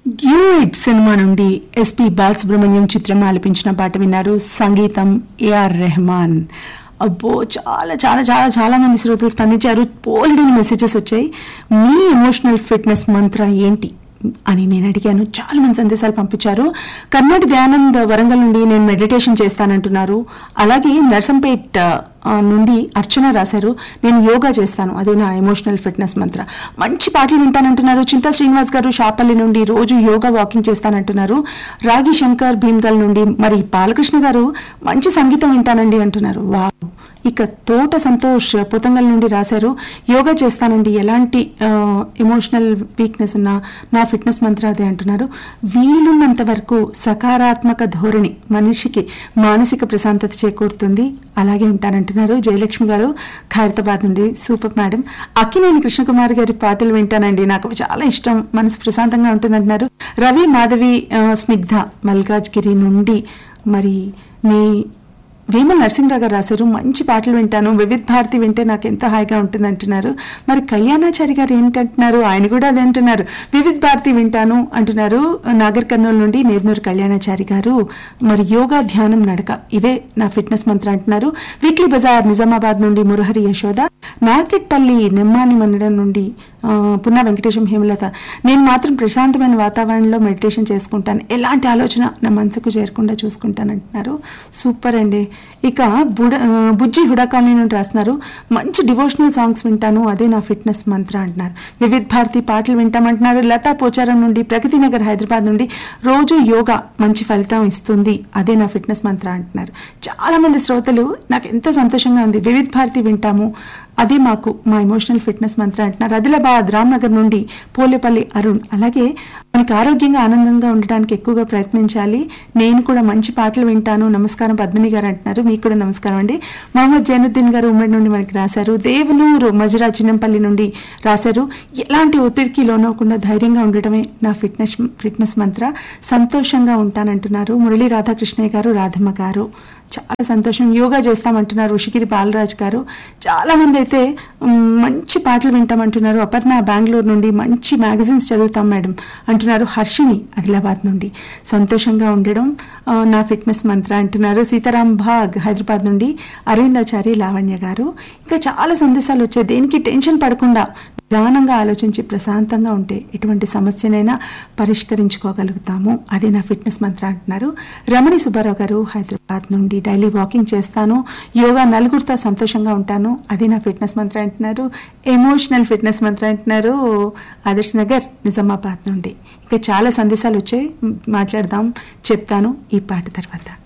duet cinema నుండి SP Balasubrahmanyam చిత్రం ఆలపించిన పాట విన్నారు సంగీతం ఏఆర్ రెహమాన్ అబ్బో చాలా చాలా చాలా చాలా మంది శ్రోతలు స్పందించారు పోలిడని మెసేజెస్ వచ్చాయి మీ ఎమోషనల్ ఫిట్నెస్ మంత్ర ఏంటి అని నేను అడిగాను చాలా మంది సందేశాలు పంపించారు కర్ణాటి దయానంద్ వరంగల్ నుండి నేను మెడిటేషన్ చేస్తానంటున్నారు అలాగే నర్సంపేట్ ఆ, నుండి అర్చన రాశారు నేను యోగా చేస్తాను అదే నా ఎమోషనల్ ఫిట్నెస్ మంత్ర మంచి పాటలు వింటానంటున్నారు చింతా శ్రీనివాస్ గారు షాపల్లి నుండి రోజు యోగా వాకింగ్ చేస్తానంటున్నారు రాగి శంకర్ భీమ్గల్ నుండి మరి బాలకృష్ణ గారు మంచి సంగీతం వింటానండి అంటున్నారు వా ఇక తోట సంతోష్ పొతంగల్ నుండి రాశారు యోగా చేస్తానండి ఎలాంటి ఎమోషనల్ వీక్నెస్ ఉన్నా నా ఫిట్నెస్ మంత్ర అదే అంటున్నారు వీలున్నంత వరకు సకారాత్మక ధోరణి మనిషికి మానసిక ప్రశాంతత చేకూరుతుంది అలాగే ఉంటానంటున్నారు జయలక్ష్మి గారు ఖైరతాబాద్ నుండి సూపర్ మేడం అక్కినేని కృష్ణకుమార్ గారి పాటలు వింటానండి నాకు అవి చాలా ఇష్టం మనసు ప్రశాంతంగా ఉంటుందంటున్నారు రవి మాధవి ఆ, స్నిగ్ధ మల్కాజ్గిరి నుండి మరి మీ వేమల నరసింహరావు గారు రాశారు మంచి పాటలు వింటాను వివిధ్ భారతి వింటే నాకు ఎంత హాయిగా ఉంటుంది అంటున్నారు మరి కళ్యాణాచారి గారు ఏంటంటున్నారు ఆయన కూడా అదే అంటున్నారు వివిధ్ భారతి వింటాను అంటున్నారు నాగర్ కర్నూలు నుండి నేర్నూరు కళ్యాణాచారి గారు మరి యోగా ధ్యానం నడక ఇవే నా ఫిట్నెస్ మంత్ర అంటున్నారు వీక్లీ బజార్ నిజామాబాద్ నుండి మురహరి యశోద నార్కెట్పల్లి నెమ్మాని మండలం నుండి ఆ, పున్నా వెంకటేశం హేమలత నేను మాత్రం ప్రశాంతమైన వాతావరణంలో మెడిటేషన్ చేసుకుంటాను ఎలాంటి ఆలోచన నా మనసుకు చేరకుండా చూసుకుంటాను అంటున్నారు సూపర్ అండి ఇక బుడ ఆ, బుజ్జి హుడా కాలనీ నుండి రాస్తున్నారు మంచి డివోషనల్ సాంగ్స్ వింటాను అదే నా ఫిట్నెస్ మంత్ర అంటున్నారు వివిధ్ భారతి పాటలు వింటామంటున్నారు లతా పోచారం నుండి ప్రగతి నగర్ హైదరాబాద్ నుండి రోజు యోగా మంచి ఫలితం ఇస్తుంది అదే నా ఫిట్నెస్ మంత్ర అంటున్నారు చాలా మంది శ్రోతలు నాకు ఎంతో సంతోషంగా ఉంది వివిధ్ భారతి వింటాము అది మాకు మా ఎమోషనల్ ఫిట్నెస్ మంత్ర అంటున్నారు ఆదిలాబాద్ రామ్నగర్ నుండి పోలేపల్లి అరుణ్ అలాగే మనకి ఆరోగ్యంగా ఆనందంగా ఉండడానికి ఎక్కువగా ప్రయత్నించాలి నేను కూడా మంచి పాటలు వింటాను నమస్కారం పద్మిని గారు అంటున్నారు మీకు కూడా నమస్కారం అండి మహమ్మద్ జైనుద్దీన్ గారు ఉమ్మడి నుండి మనకి రాశారు దేవనూరు మజరా చిన్నంపల్లి నుండి రాశారు ఎలాంటి ఒత్తిడికి లోనవ్వకుండా ధైర్యంగా ఉండటమే నా ఫిట్నెస్ ఫిట్నెస్ మంత్ర సంతోషంగా ఉంటానంటున్నారు మురళీ రాధాకృష్ణయ్య గారు రాధమ్మ గారు చాలా సంతోషం యోగా చేస్తామంటున్నారు ఋషిగిరి బాలరాజ్ గారు చాలా మంది అయితే మ్, మంచి పాటలు వింటామంటున్నారు అపర్ణ బెంగళూరు నుండి మంచి మ్యాగజైన్స్ చదువుతాం మేడం అంటున్నారు హర్షిని ఆదిలాబాద్ నుండి సంతోషంగా ఉండడం ఆ, నా ఫిట్నెస్ మంత్ర అంటున్నారు సీతారాం భాగ్ హైదరాబాద్ నుండి అరవిందాచారి లావణ్య గారు ఇంకా చాలా సందేశాలు వచ్చాయి దేనికి టెన్షన్ పడకుండా నిదానంగా ఆలోచించి ప్రశాంతంగా ఉంటే ఎటువంటి సమస్యనైనా పరిష్కరించుకోగలుగుతాము అదే నా ఫిట్నెస్ మంత్ర అంటున్నారు రమణి సుబ్బారావు గారు హైదరాబాద్ నుండి డైలీ వాకింగ్ చేస్తాను యోగా నలుగురితో సంతోషంగా ఉంటాను అదే నా ఫిట్నెస్ మంత్ర అంటున్నారు ఎమోషనల్ ఫిట్నెస్ మంత్ర అంటున్నారు ఆదర్శ్ నగర్ నిజామాబాద్ నుండి ఇంకా చాలా సందేశాలు వచ్చాయి మాట్లాడదాం చెప్తాను ఈ పాట తర్వాత